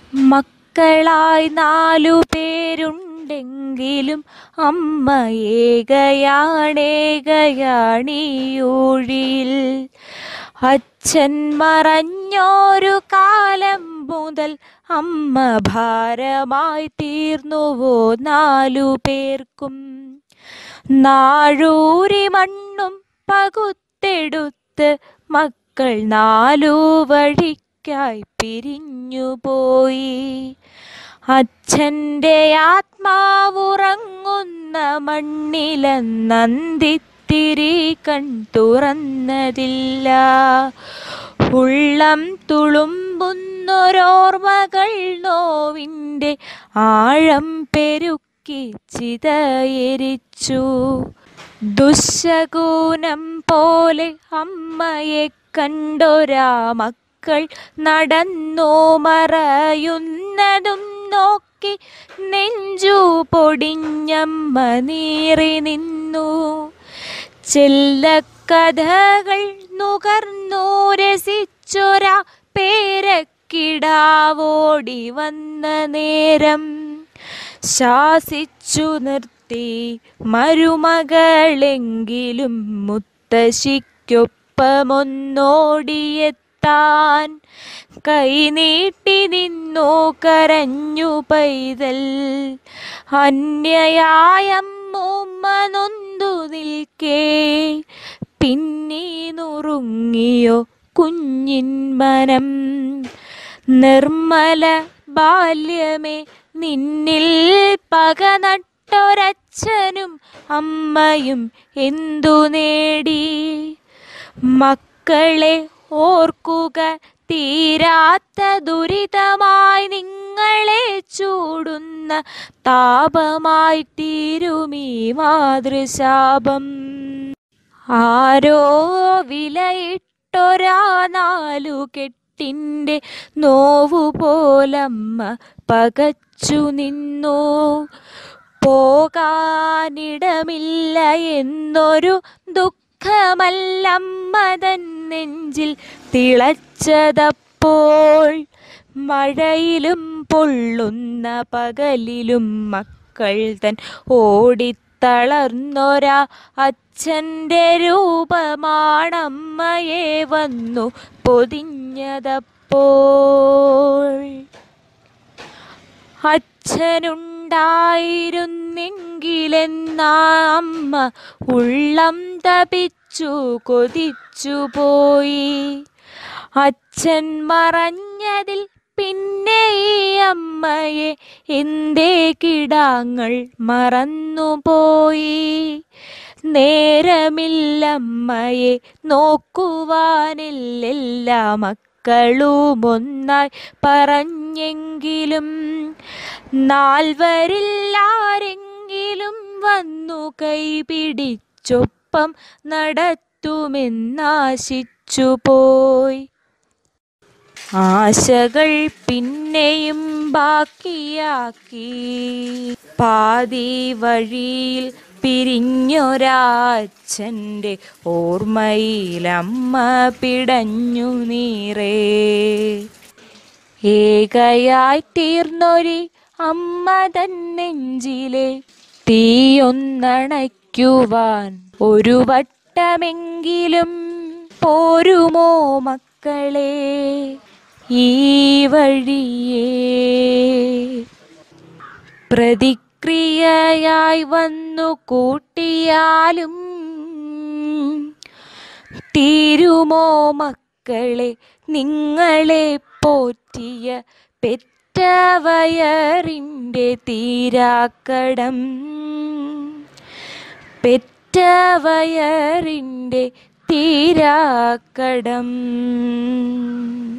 മക്കളായി നാലു പേരുണ്ടെങ്കിലും അമ്മ ഏകയാണേകയാണിയൂഴിയിൽ അച്ഛൻ മറഞ്ഞോരു കാലം മുതൽ അമ്മ ഭാരമായി തീർന്നുവോ നാലു പേർക്കും നാഴൂരി മണ്ണും പകുത്തെടുത്ത് മക്കൾ നാലു വഴിക്കായി പിരിഞ്ഞുപോയി അച്ഛൻ്റെ ആത്മാവുറങ്ങുന്ന മണ്ണിലെന്നന്തിത്തിരി കൺ തുറന്നതില്ല ഉള്ളം തുളുമ്പുന്നൊരോർമ്മകൾ നോവിൻ്റെ ആഴം പെരുക്കി ചിതയിരിച്ചു ദുശകൂനം പോലെ അമ്മയെ കണ്ടൊരാ മക്കൾ നടന്നു മറയുന്നതും നോക്കി നെഞ്ചു പൊടിഞ്ഞമ്മ നീറി നിന്നു ചെല്ലക്കഥകൾ നുകർന്നു രസിച്ചൊരാ പേരക്കിടാവോടി വന്ന നേരം ശാസിച്ചു നിർത്തി മരുമകളെങ്കിലും മുത്തശ്ശിക്കൊപ്പമൊന്നോടിയെത്താൻ കൈനീട്ടി നിന്നു കരഞ്ഞു പൈതൽ അന്യയായമ്മൂമ്മ നൊന്തു നിൽക്കേ പിന്നീ നുറുങ്ങിയോ കുഞ്ഞിൻ മനം നിർമ്മല ബാല്യമേ നിന്നിൽ പക നട്ടൊരച്ഛനും അമ്മയും എന്തു നേടി മക്കളെ ഓർക്കുക തീരാത്ത ദുരിതമായി നിങ്ങളെ ചൂടുന്ന താപമായി തീരുമീ മാതൃശാപം ആരോ വിലയിട്ടൊരാ നാലു കെട്ടിൻ്റെ നോവു പോലമ്മ പകച്ചു നിന്നു പോകാനിടമില്ല എന്നൊരു ദുഃഖമല്ലമ്മതൻ നെഞ്ചിൽ തിളച്ചതപ്പോൾ മഴയിലും പൊള്ളുന്ന പകലിലും മക്കൾ തൻ ഓടിത്തളർന്നൊരാ അച്ഛൻ്റെ രൂപമാണമ്മയെ വന്നു പൊതിഞ്ഞതപ്പോൾ അച്ഛനുണ്ടായിരുന്നെങ്കിലെന്നാ അമ്മ ഉള്ളം തപിച്ചു കൊതിച്ചു പോയി അച്ഛൻ മറഞ്ഞതിൽ പിന്നെ ഈ അമ്മയെ എന്തേ കിടാങ്ങൾ മറന്നുപോയി നേരമില്ലമ്മയെ നോക്കുവാനില്ലെല്ലാ മക്കളും ഒന്നായി പറഞ്ഞെങ്കിലും നാൽവരില്ലാരെങ്കിലും വന്നു കൈപിടിച്ചൊപ്പം നടത്തുമെന്നാശിച്ചു പോയി ആശകൾ പിന്നെയും ബാക്കിയാക്കി പാതി വഴിയിൽ പിരിഞ്ഞൊരാച്ഛൻ്റെ ഓർമ്മയിലമ്മ പിടഞ്ഞു നീറേ ഏകയായി തീർന്നൊരി അമ്മ തൻ നെഞ്ചിലെ തീയൊന്നണയ്ക്കുവാൻ ഒരു വട്ടമെങ്കിലും പോരുമോ മക്കളെ ഈ വഴിയേ പ്രതിക്രിയയായി വന്നു കൂട്ടിയാലും തീരുമോ മക്കളെ നിങ്ങളെ പോറ്റിയ പെറ്റവയറിൻ്റെ തീരാക്കടം പെറ്റവയറിൻ്റെ തീരാക്കടം